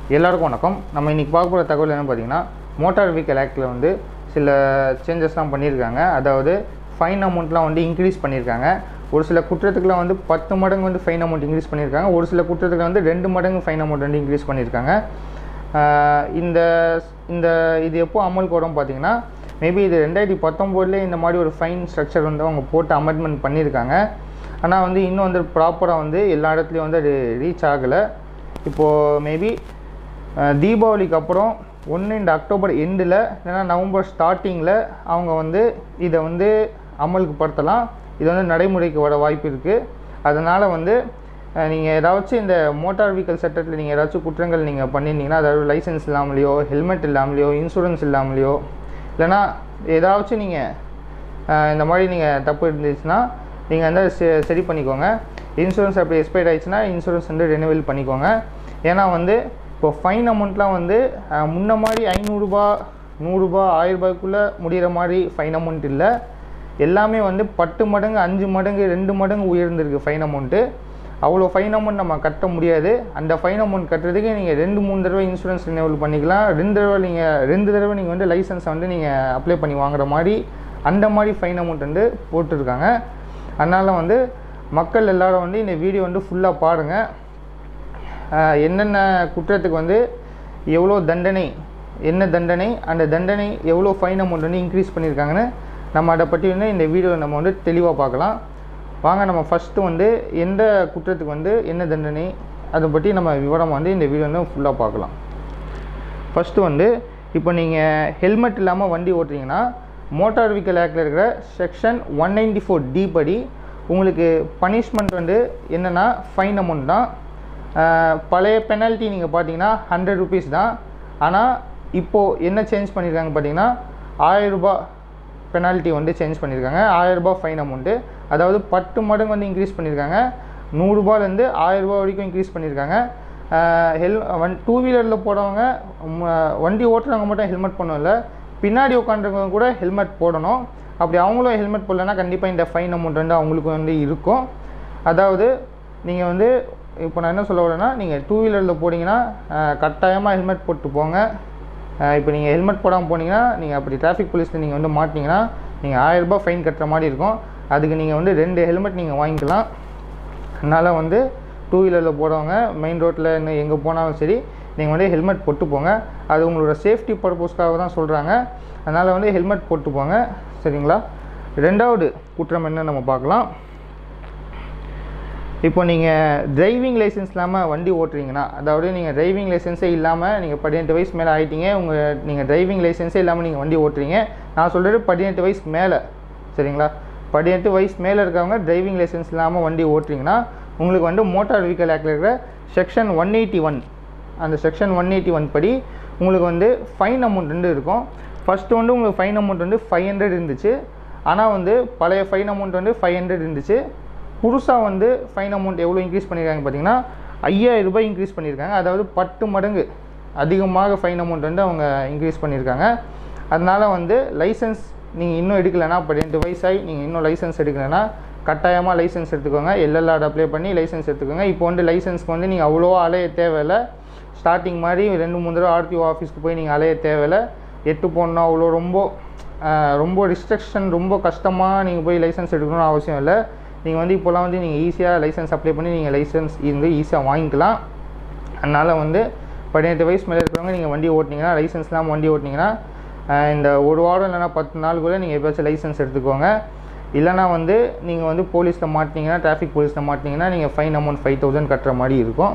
எல்லாருக்கும் வணக்கம் நம்ம இன்றைக்கி பார்க்க போகிற தகவல் என்ன பார்த்தீங்கன்னா மோட்டார் வெஹிக்கல் ஆக்டில் வந்து சில சேஞ்சஸ்லாம் பண்ணியிருக்காங்க அதாவது ஃபைன் அமௌண்ட்லாம் வந்து இன்க்ரீஸ் பண்ணியிருக்காங்க ஒரு சில குற்றத்துக்குலாம் வந்து பத்து மடங்கு வந்து ஃபைன் அமௌண்ட் இன்க்ரீஸ் பண்ணியிருக்காங்க ஒரு சில குற்றத்துக்கு வந்து ரெண்டு மடங்கு ஃபைன் அமௌண்ட் வந்து இன்க்ரீஸ் பண்ணியிருக்காங்க ஆஹ் இந்த இந்த இது எப்போ அமலுக்கு வரும் பார்த்தீங்கன்னா மேபி இது ரெண்டாயிரத்தி பத்தொம்போதுலேயே இந்த மாதிரி ஒரு ஃபைன் ஸ்ட்ரக்சர் வந்து அவங்க போட்டு அமெண்ட்மெண்ட் பண்ணியிருக்காங்க ஆனால் வந்து இன்னும் வந்து ப்ராப்பராக வந்து எல்லா இடத்துலையும் வந்து அது ரீச் ஆகலை இப்போது மேபி தீபாவளிக்கு அப்புறம் ஒன்று இந்த அக்டோபர் எண்டில் இல்லைன்னா நவம்பர் ஸ்டார்டிங்கில் அவங்க வந்து இதை வந்து அமலுக்கு படுத்தலாம் இது வந்து நடைமுறைக்கு வர வாய்ப்பு இருக்குது அதனால் வந்து நீங்கள் ஏதாச்சும் இந்த மோட்டார் வெஹிக்கல் சட்டத்தில் நீங்கள் ஏதாச்சும் குற்றங்கள் நீங்கள் பண்ணியிருந்தீங்கன்னா அதாவது லைசன்ஸ் இல்லாமலையோ ஹெல்மெட் இல்லாமலையோ இன்சூரன்ஸ் இல்லாமலையோ இல்லைனா ஏதாச்சும் நீங்கள் இந்த மாதிரி நீங்கள் தப்பு இருந்துச்சுன்னா நீங்கள் வந்து செ- சரி பண்ணிக்கோங்க இன்சூரன்ஸ் அப்படி எக்ஸ்பைர் ஆயிடுச்சுன்னா இன்சூரன்ஸ் வந்து ரெனுவல் பண்ணிக்கோங்க ஏன்னா வந்து இப்போ ஃபைன் அமௌண்ட்லாம் வந்து அஹ், முன்ன மாதிரி ஐநூறுரூபா நூறுரூபா ஆயிரரூபாய்க்குள்ளே முடிகிற மாதிரி ஃபைன் அமௌண்ட் இல்லை எல்லாமே வந்து பத்து மடங்கு அஞ்சு மடங்கு ரெண்டு மடங்கு உயர்ந்திருக்கு ஃபைன் அமௌண்ட்டு அவ்வளோ ஃபைன் அமௌண்ட் நம்ம கட்ட முடியாது அந்த ஃபைன் அமௌண்ட் கட்டுறதுக்கு நீங்கள் ரெண்டு மூணு தடவை இன்சூரன்ஸ் ரினிவல் பண்ணிக்கலாம் ரெண்டு தடவை நீங்கள் ரெண்டு தடவை நீங்கள் வந்து லைசன்ஸை வந்து நீங்கள் அப்ளை பண்ணி வாங்குற மாதிரி அந்த மாதிரி ஃபைன் அமௌண்ட் வந்து போட்டிருக்காங்க அதனால் வந்து மக்கள் எல்லாரும் வந்து இந்த வீடியோ வந்து ஃபுல்லாக பாருங்கள் ஆஹ் என்னென்ன குற்றத்துக்கு வந்து எவ்வளோ தண்டனை என்ன தண்டனை அந்த தண்டனை எவ்வளோ ஃபைன் அமௌண்ட் வந்து இன்க்ரீஸ் பண்ணியிருக்காங்கன்னு நம்ம அதை பற்றி வந்து இந்த வீடியோவில் நம்ம வந்து தெளிவாக பார்க்கலாம் வாங்க நம்ம ஃபஸ்ட்டு வந்து எந்த குற்றத்துக்கு வந்து என்ன தண்டனை அதை பற்றி நம்ம விவரம் வந்து இந்த வீடியோ வந்து ஃபுல்லாக பார்க்கலாம் ஃபஸ்ட்டு வந்து இப்போ நீங்கள் ஹெல்மெட் இல்லாமல் வண்டி ஓட்டுறீங்கன்னா மோட்டார் வெஹிக்கல் ஆக்டில் இருக்கிற section one ninety four D படி உங்களுக்கு பனிஷ்மெண்ட் வந்து என்னென்னா ஃபைன் அமௌண்ட் தான் ஆஹ் பழைய பெனால்ட்டி நீங்கள் பார்த்தீங்கன்னா ஹண்ட்ரட் ருபீஸ் தான் ஆனால் இப்போது என்ன சேஞ்ச் பண்ணியிருக்காங்க பார்த்தீங்கன்னா ஆயிரரூபா பெனால்ட்டி வந்து சேஞ்ச் பண்ணியிருக்காங்க ஆயிரரூபா ஃபைன் அமௌண்ட்டு அதாவது பத்து மடங்கு வந்து இன்க்ரீஸ் பண்ணியிருக்காங்க நூறுரூபாலேருந்து ஆயிரரூபா வரைக்கும் இன்க்ரீஸ் பண்ணியிருக்காங்க ஹெல் வன் டூ வீலரில் போகிறவங்க ம- வண்டி ஓட்டுறவங்க மட்டும் ஹெல்மெட் பண்ணணும் இல்லை பின்னாடி உட்காந்துருக்கவங்க கூட ஹெல்மெட் போடணும் அப்படி அவங்களும் ஹெல்மெட் போடலன்னா கண்டிப்பாக இந்த ஃபைன் அமௌண்ட் வந்து அவங்களுக்கு வந்து இருக்கும் அதாவது நீங்கள் வந்து இப்போ நான் என்ன சொல்ல வரேன்னா நீங்கள் டூ வீலரில் போனீங்கன்னா கட்டாயமாக ஹெல்மெட் போட்டு போங்க இப்போ நீங்கள் ஹெல்மெட் போடாமல் போனீங்கன்னா நீங்கள் அப்படி டிராஃபிக் போலீஸில் நீங்கள் வந்து மாட்டினீங்கன்னா நீங்கள் ஆயிரரூபா ஃபைன் கட்டுற மாதிரி இருக்கும் அதுக்கு நீங்கள் வந்து ரெண்டு ஹெல்மெட் நீங்கள் வாங்கிக்கலாம் அதனால் வந்து டூ வீலரில் போகிறவங்க மெயின் ரோட்டில் இன்னும் எங்கே போனாலும் சரி நீங்கள் வந்து ஹெல்மெட் போட்டு போங்க அது உங்களோட சேஃப்டி பர்பஸ்க்காக தான் சொல்கிறாங்க அதனால் வந்து ஹெல்மெட் போட்டு போங்க சரிங்களா ரெண்டாவது குற்றம் என்ன நம்ம பார்க்கலாம் இப்போ நீங்கள் டிரைவிங் லைசன்ஸ் இல்லாமல் வண்டி ஓட்டுறீங்கன்னா அதாவது நீங்கள் டிரைவிங் லைசன்ஸே இல்லாமல் நீங்கள் பதினெட்டு வயசு மேலே ஆகிட்டீங்க உங்கள் நீங்கள் டிரைவிங் லைசன்ஸே இல்லாமல் நீங்கள் வண்டி ஓட்டுறீங்க நான் சொல்கிறது பதினெட்டு வயசுக்கு மேலே சரிங்களா பதினெட்டு வயசு மேலே இருக்கவங்க டிரைவிங் லைசன்ஸ் இல்லாமல் வண்டி ஓட்டுறீங்கன்னா உங்களுக்கு வந்து மோட்டார் வெஹிக்கல் ஆக்டில் இருக்கிற செக்ஷன் ஒன் எயிட்டி ஒன் அந்த செக்ஷன் ஒன் எயிட்டி ஒன் படி உங்களுக்கு வந்து ஃபைன் அமௌண்ட் வந்து இருக்கும் ஃபஸ்ட்டு வந்து உங்களுக்கு ஃபைன் அமௌண்ட் வந்து ஃபைவ் ஹண்ட்ரட் இருந்துச்சு ஆனால் வந்து பழைய ஃபைன் அமௌண்ட் வந்து ஃபைவ் ஹண்ட்ரட் இருந்துச்சு புதுசாக வந்து ஃபைன் அமௌண்ட் எவ்வளோ இன்க்ரீஸ் பண்ணியிருக்காங்க பார்த்தீங்கன்னா ஐயாயிரம் ரூபாய் இன்க்ரீஸ் பண்ணியிருக்காங்க அதாவது பத்து மடங்கு அதிகமாக ஃபைன் அமௌண்ட் வந்து அவங்க இன்க்ரீஸ் பண்ணியிருக்காங்க அதனால் வந்து லைசன்ஸ் நீங்கள் இன்னும் எடுக்கலைன்னா பதினெட்டு வயசாகி நீங்கள் இன்னும் லைசன்ஸ் எடுக்கலைன்னா கட்டாயமாக லைசன்ஸ் எடுத்துக்கோங்க எல்எல்ஆர் அப்ளை பண்ணி லைசன்ஸ் எடுத்துக்கோங்க இப்போ வந்து லைசன்ஸ்க்கு வந்து நீங்கள் அவ்வளோவா அலைய தேவையில்லை ஸ்டார்டிங் மாதிரி ரெண்டு மூணு தடவை ஆர்டிஓ ஆஃபீஸ்க்கு போய் நீங்கள் அலைய தேவையில்லை எட்டு போடணும் அவ்வளோ ரொம்ப ஆஹ், ரொம்ப ரிஸ்ட்ரிக்ஷன் ரொம்ப கஷ்டமாக நீங்கள் போய் லைசன்ஸ் எடுக்கணும்னு அவசியம் இல்லை நீங்கள் வந்து இப்போலாம் வந்து நீங்கள் ஈஸியாக லைசன்ஸ் அப்ளை பண்ணி நீங்கள் லைசன்ஸ் வந்து ஈஸியாக வாங்கிக்கலாம் அதனால் வந்து பதினெட்டு வயசு மேலே இருக்கிறவங்க நீங்கள் வண்டி ஓட்டினீங்கன்னா லைசன்ஸ் இல்லாமல் வண்டி ஓட்டினீங்கன்னா ஆஹ், இந்த ஒரு வாரம் இல்லைன்னா பத்து நாளுக்குள்ளே நீங்கள் எப்போயாச்சும் லைசன்ஸ் எடுத்துக்கோங்க இல்லைனா வந்து நீங்கள் வந்து போலீஸில் மாட்டினீங்கன்னா டிராஃபிக் போலீஸில் மாட்டினீங்கன்னா நீங்கள் ஃபைன் அமௌண்ட் ஃபைவ் தௌசண்ட் கட்டுற மாதிரி இருக்கும்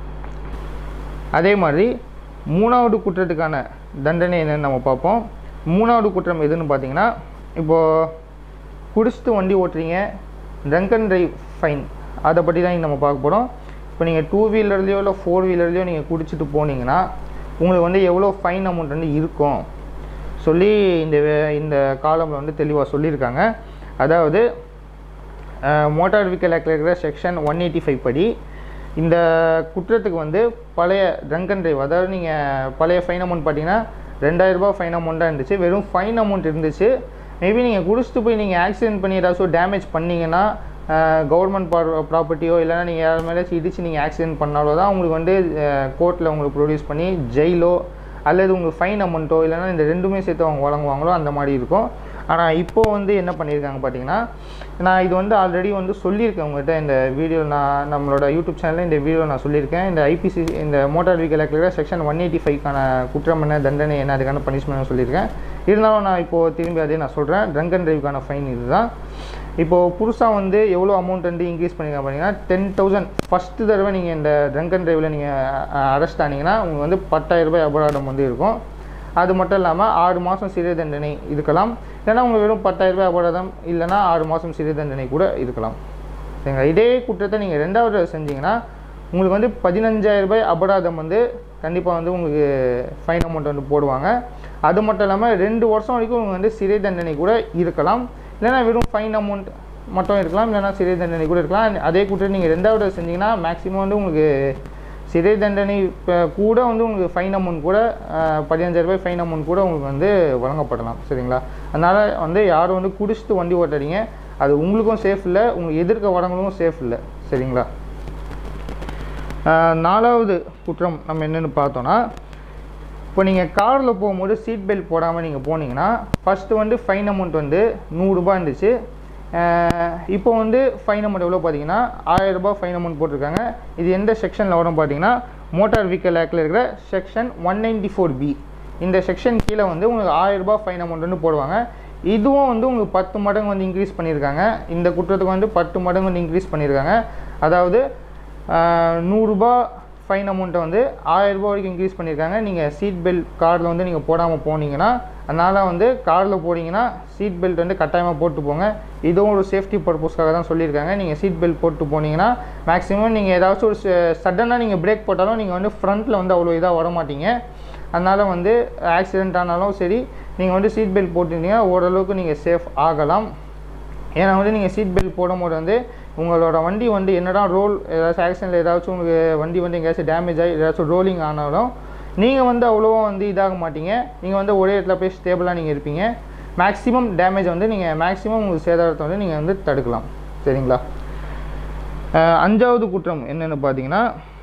அதே மாதிரி மூணாவது குற்றத்துக்கான தண்டனை என்னன்னு நம்ம பார்ப்போம் மூணாவது குற்றம் எதுன்னு பார்த்தீங்கன்னா இப்போது குடிச்சிட்டு வண்டி ஓட்டுறீங்க ட்ரங்க் அண்ட் டிரைவ் ஃபைன் அதை பற்றி தான் இங்க நம்ம பார்க்க போகிறோம் இப்போ நீங்கள் டூ வீலர்லேயோ இல்லை ஃபோர் வீலர்லேயோ நீங்கள் குடிச்சிட்டு போனீங்கன்னா உங்களுக்கு வந்து எவ்வளோ ஃபைன் அமௌண்ட் வந்து இருக்கும் சொல்லி இந்த வே- இந்த காலமில் வந்து தெளிவாக சொல்லியிருக்காங்க அதாவது மோட்டார் வெஹிக்கல் ஆக்டில் இருக்கிற செக்ஷன் ஒன் எயிட்டி ஃபைவ் படி இந்த குற்றத்துக்கு வந்து பழைய ட்ரங்க் அண்ட் டிரைவ் அதாவது நீங்கள் பழைய ஃபைன் அமௌண்ட் பார்த்தீங்கன்னா ரெண்டாயிரரூபா ஃபைன் அமௌண்ட்டாக இருந்துச்சு வெறும் ஃபைன் அமௌண்ட் இருந்துச்சு மேபி நீங்கள் குடிச்சிட்டு போய் நீங்கள் ஆக்சிடென்ட் பண்ணி ஏதாச்சும் டேமேஜ் பண்ணீங்கன்னா கவர்மெண்ட் ப்ராப்பர்ட்டியோ இல்லைனா நீங்கள் யார் மேலேயாச்சும் இடித்து நீங்கள் ஆக்சிடென்ட் பண்ணாலோ தான் உங்களுக்கு வந்து கோர்ட்டில் உங்களுக்கு ப்ரொடியூஸ் பண்ணி ஜெயிலோ அல்லது உங்களுக்கு ஃபைன் அமௌண்ட்டோ இல்லைனா இந்த ரெண்டுமே சேர்த்து அவங்க வழங்குவாங்களோ அந்த மாதிரி இருக்கும் ஆனால் இப்போது வந்து என்ன பண்ணியிருக்காங்க பார்த்தீங்கன்னா நான் இது வந்து ஆல்ரெடி வந்து சொல்லியிருக்கேன் உங்கள்கிட்ட இந்த வீடியோ நான் நம்மளோட யூடியூப் சேனலில் இந்த வீடியோ நான் சொல்லியிருக்கேன் இந்த ஐபிசி இந்த மோட்டார் வெஹிக்கல் ஆக்டில் செக்ஷன் ஒன் எயிட்டி ஃபைவ்க்கான குற்றம் என்ன தண்டனை என்ன அதுக்கான பனிஷ்மெண்ட் சொல்லியிருக்கேன் இருந்தாலும் நான் இப்போது திரும்பி அதே நான் சொல்கிறேன் ட்ரங்க் அண்ட் டிரைவுக்கான ஃபைன் இதுதான் இப்போது புதுசாக வந்து எவ்வளோ அமௌண்ட் வந்து இன்க்ரீஸ் பண்ணியிருக்காங்க பார்த்தீங்கன்னா டென் தௌசண்ட் ஃபஸ்ட்டு தடவை நீங்கள் இந்த ட்ரங்க் அண்ட் டிரைவில் நீங்கள் அரெஸ்ட் ஆனீங்கன்னா உங்களுக்கு வந்து பத்தாயிரம் ரூபாய் அபராதம் வந்து இருக்கும் அது மட்டும் இல்லாமல் ஆறு மாதம் சிறை தண்டனை இருக்கலாம் இல்லைனா உங்களுக்கு வெறும் பத்தாயிரம் ரூபாய் அபராதம் இல்லைனா ஆறு மாதம் சிறை தண்டனை கூட இருக்கலாம் சரிங்களா இதே குற்றத்தை நீங்கள் ரெண்டாவது தடவை செஞ்சீங்கன்னா உங்களுக்கு வந்து பதினஞ்சாயிரம் ரூபாய் அபராதம் வந்து கண்டிப்பாக வந்து உங்களுக்கு ஃபைன் அமௌண்ட் வந்து போடுவாங்க அது மட்டும் இல்லாமல் ரெண்டு வருஷம் வரைக்கும் உங்களுக்கு வந்து சிறை தண்டனை கூட இருக்கலாம் இல்லைனா வெறும் ஃபைன் அமௌண்ட் மட்டும் இருக்கலாம் இல்லைனா சிறை தண்டனை கூட இருக்கலாம் அதே குற்றம் நீங்கள் ரெண்டாவது தடவை செஞ்சீங்கன்னா மேக்ஸிமம் வந்து உங்களுக்கு சிறை தண்டனை இப்போ கூட வந்து உங்களுக்கு ஃபைன் அமௌண்ட் கூட பதினஞ்சாயிரம் ரூபாய் ஃபைன் அமௌண்ட் கூட உங்களுக்கு வந்து வழங்கப்படலாம் சரிங்களா அதனால் வந்து யாரும் வந்து குடிச்சிட்டு வண்டி ஓட்டாதீங்க அது உங்களுக்கும் சேஃப் இல்லை உங்கள் எதிர்க்க வரவங்களுக்கும் சேஃப் இல்லை சரிங்களா நாலாவது குற்றம் நம்ம என்னென்னு பார்த்தோன்னா இப்போ நீங்கள் காரில் போகும்போது சீட் பெல்ட் போடாமல் நீங்கள் போனீங்கன்னா ஃபஸ்ட்டு வந்து ஃபைன் அமௌண்ட் வந்து நூறுரூபா இருந்துச்சு இப்போ வந்து ஃபைன் அமௌண்ட் எவ்வளோ பார்த்தீங்கன்னா ஆயிரரூபா ஃபைன் அமௌண்ட் போட்டிருக்காங்க இது எந்த செக்ஷனில் வரும் பார்த்தீங்கன்னா மோட்டார் வெஹிக்கல் ஆக்டில் இருக்கிற section one ninety four B இந்த செக்ஷன் கீழே வந்து உங்களுக்கு ஆயிரரூபா ஃபைன் அமௌண்ட் வந்து போடுவாங்க இதுவும் வந்து உங்களுக்கு பத்து மடங்கு வந்து இன்க்ரீஸ் பண்ணியிருக்காங்க இந்த குற்றத்துக்கு வந்து பத்து மடங்கு வந்து இன்க்ரீஸ் பண்ணியிருக்காங்க அதாவது நூறுரூபா ஃபைன் அமௌண்ட்டை வந்து ஆயிரரூபா வரைக்கும் இன்க்ரீஸ் பண்ணியிருக்காங்க நீங்கள் சீட் பெல்ட் காரில் வந்து நீங்கள் போடாமல் போனீங்கன்னா அதனால் வந்து காரில் போனீங்கன்னா சீட் பெல்ட் வந்து கட்டாயமாக போட்டு போங்க இதுவும் ஒரு சேஃப்டி பர்பஸ்க்காக தான் சொல்லியிருக்காங்க நீங்கள் சீட் பெல்ட் போட்டு போனீங்கன்னா மேக்ஸிமம் நீங்கள் ஏதாச்சும் ஒரு சடனாக நீங்கள் பிரேக் போட்டாலும் நீங்கள் வந்து ஃப்ரண்ட்டில் வந்து அவ்வளோ இதாக வர மாட்டீங்க அதனால் வந்து ஆக்சிடென்ட் ஆனாலும் சரி நீங்கள் வந்து சீட் பெல்ட் போட்டிருந்தீங்கன்னா ஓரளவுக்கு நீங்கள் சேஃப் ஆகலாம் ஏன்னா வந்து நீங்கள் சீட் பெல்ட் போடும்போது வந்து உங்களோட வண்டி வந்து என்னடா ரோல் ஏதாச்சும் ஆக்சிடென்ட்டில் ஏதாச்சும் உங்களுக்கு வண்டி வந்து எங்கேயாச்சும் டேமேஜ் ஆகி ஏதாச்சும் ரோலிங் ஆனாலும் நீங்கள் வந்து அவ்வளோவா வந்து இதாக மாட்டீங்க நீங்கள் வந்து ஒரே இடத்துல போய் ஸ்டேபிளாக நீங்கள் இருப்பீங்க மேக்ஸிமம் டேமேஜ் வந்து நீங்கள் மேக்ஸிமம் உங்களுக்கு சேதாரத்தை வந்து நீங்கள் வந்து தடுக்கலாம் சரிங்களா அஞ்சாவது குற்றம் என்னென்னு பார்த்தீங்கன்னா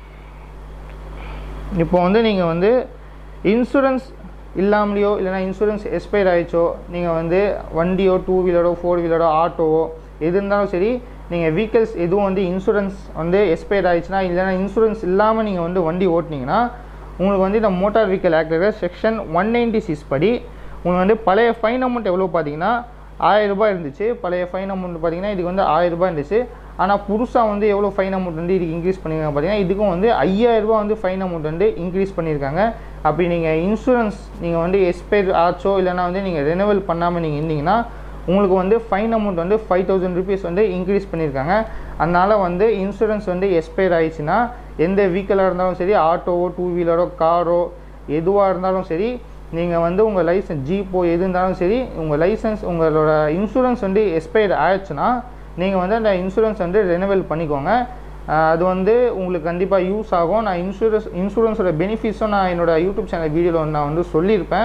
இப்போ வந்து நீங்கள் வந்து இன்சூரன்ஸ் இல்லாமலையோ இல்லைனா இன்சூரன்ஸ் எக்ஸ்பயர் ஆகிடுச்சோ நீங்கள் வந்து வண்டியோ டூ வீலரோ ஃபோர் வீலரோ ஆட்டோவோ எது இருந்தாலும் சரி நீங்கள் வீக்கல்ஸ் எதுவும் வந்து இன்சூரன்ஸ் வந்து எக்ஸ்பயர் ஆகிடுச்சுன்னா இல்லைனா இன்சூரன்ஸ் இல்லாமல் நீங்கள் வந்து வண்டி ஓட்டினீங்கன்னா உங்களுக்கு வந்து இந்த மோட்டார் வெஹிக்கல் ஆக்டில் செக்ஷன் ஒன் நைன்டி சிக்ஸ் படி உங்களுக்கு வந்து பழைய ஃபைன் அமௌண்ட் எவ்வளோ பார்த்தீங்கன்னா ஆயிரரூபா இருந்துச்சு பழைய ஃபைன் அமௌண்ட் பார்த்தீங்கன்னா இதுக்கு வந்து ஆயிரரூபா இருந்துச்சு ஆனால் புதுசாக வந்து எவ்வளோ ஃபைன் அமௌண்ட் வந்து இதுக்கு இன்க்ரீஸ் பண்ணியிருக்காங்க பார்த்தீங்கன்னா இதுக்கும் வந்து ஐயாயிரரூபா வந்து ஃபைன் அமௌண்ட் வந்து இன்க்ரீஸ் பண்ணியிருக்காங்க அப்படி நீங்கள் இன்சூரன்ஸ் நீங்கள் வந்து எக்ஸ்பயர் ஆச்சோ இல்லைனா வந்து நீங்கள் ரெனுவல் பண்ணாமல் நீங்கள் இருந்தீங்கன்னா உங்களுக்கு வந்து ஃபைன் அமௌண்ட் வந்து ஃபைவ் தௌசண்ட் ருபீஸ் வந்து இன்க்ரீஸ் பண்ணியிருக்காங்க அதனால் வந்து இன்சூரன்ஸ் வந்து எக்ஸ்பயர் ஆயிடுச்சுன்னா எந்த வெஹிக்கலாக இருந்தாலும் சரி ஆட்டோவோ டூ வீலரோ காரோ எதுவாக இருந்தாலும் சரி நீங்கள் வந்து உங்கள் லைசன்ஸ் ஜீப்போ எது இருந்தாலும் சரி உங்கள் லைசன்ஸ் உங்களோட இன்சூரன்ஸ் வந்து எக்ஸ்பயர் ஆயிடுச்சுன்னா நீங்கள் வந்து அந்த இன்சூரன்ஸ் வந்து ரெனுவல் பண்ணிக்கோங்க அது வந்து உங்களுக்கு கண்டிப்பாக யூஸ் ஆகும் நான் இன்சூரன்ஸ் இன்சூரன்ஸோட பெனிஃபிட்ஸும் நான் என்னோடய யூடியூப் சேனல் வீடியோவில் நான் வந்து சொல்லியிருப்பேன்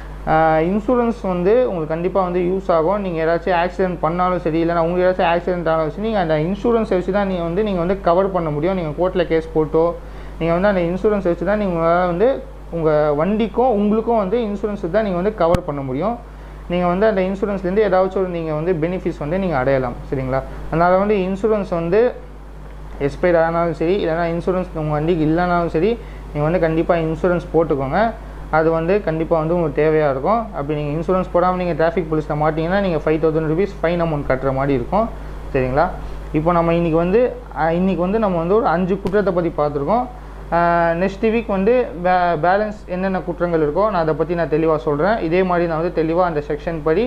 இன்சூரன்ஸ் வந்து உங்களுக்கு கண்டிப்பாக வந்து யூஸ் ஆகும் நீங்கள் ஏதாச்சும் ஆக்சிடென்ட் பண்ணாலும் சரி இல்லைனா உங்களுக்கு ஏதாச்சும் ஆக்சிடென்ட் ஆனாலும் சரி நீங்கள் அந்த இன்சூரன்ஸ் வச்சு தான் நீங்கள் வந்து நீங்கள் வந்து கவர் பண்ண முடியும் நீங்கள் கோர்ட்டில் கேஸ் போட்டோ நீங்கள் வந்து அந்த இன்சூரன்ஸ் வச்சு தான் நீங்கள் வந்து உங்கள் வண்டிக்கும் உங்களுக்கும் வந்து இன்சூரன்ஸ் தான் நீங்கள் வந்து கவர் பண்ண முடியும் நீங்கள் வந்து அந்த இன்சூரன்ஸ்லேருந்து ஏதாச்சும் ஒரு நீங்கள் வந்து பெனிஃபிட்ஸ் வந்து நீங்கள் அடையலாம் சரிங்களா அதனால் வந்து இன்சூரன்ஸ் வந்து எக்ஸ்பைர் ஆனாலும் சரி இல்லைனா இன்சூரன்ஸ் உங்கள் வண்டிக்கு இல்லைனாலும் சரி நீங்கள் வந்து கண்டிப்பாக இன்சூரன்ஸ் போட்டுக்கோங்க அது வந்து கண்டிப்பாக வந்து உங்களுக்கு தேவையாக இருக்கும் அப்படி நீங்கள் இன்சூரன்ஸ் போடாமல் நீங்கள் டிராஃபிக் போலீஸில் மாட்டிங்கன்னா நீங்கள் five thousand rupees fine amount கட்டுற மாதிரி இருக்கும் சரிங்களா இப்போ நம்ம இன்றைக்கி வந்து இன்றைக்கி வந்து நம்ம வந்து ஒரு அஞ்சு குற்றத்தை பற்றி பார்த்துருக்கோம் நெக்ஸ்ட் வீக் வந்து பே பேலன்ஸ் என்னென்ன குற்றங்கள் இருக்கோ நான் அதை பற்றி நான் தெளிவாக சொல்கிறேன் இதே மாதிரி நான் வந்து தெளிவாக அந்த செக்ஷன் படி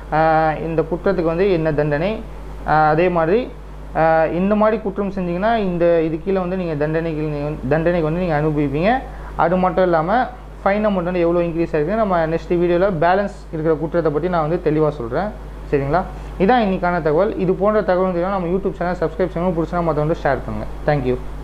இந்த குற்றத்துக்கு வந்து என்ன தண்டனை அதே மாதிரி இந்த மாதிரி குற்றம் செஞ்சிங்கன்னா இந்த இது கீழே வந்து நீங்கள் தண்டனைக்கு நீங்கள் தண்டனைக்கு வந்து நீங்கள் அனுபவிப்பீங்க அது மட்டும் இல்லாமல் ஃபைன் அமௌண்ட் வந்து எவ்வளோ இன்க்ரீஸ் ஆகிருக்கு நம்ம நெக்ஸ்ட் வீடியோவில் பேலன்ஸ் இருக்கிற குற்றத்தை பற்றி நான் வந்து தெளிவாக சொல்கிறேன் சரிங்களா இதான் இன்றைக்கான தகவல் இது போன்ற தகவல் நம்ம யூடியூப் சேனல் சப்ஸ்கிரைப் செய்யணும் பிடிச்சினா மற்ற வந்து ஷேர் பண்ணுங்கள் தேங்க்யூ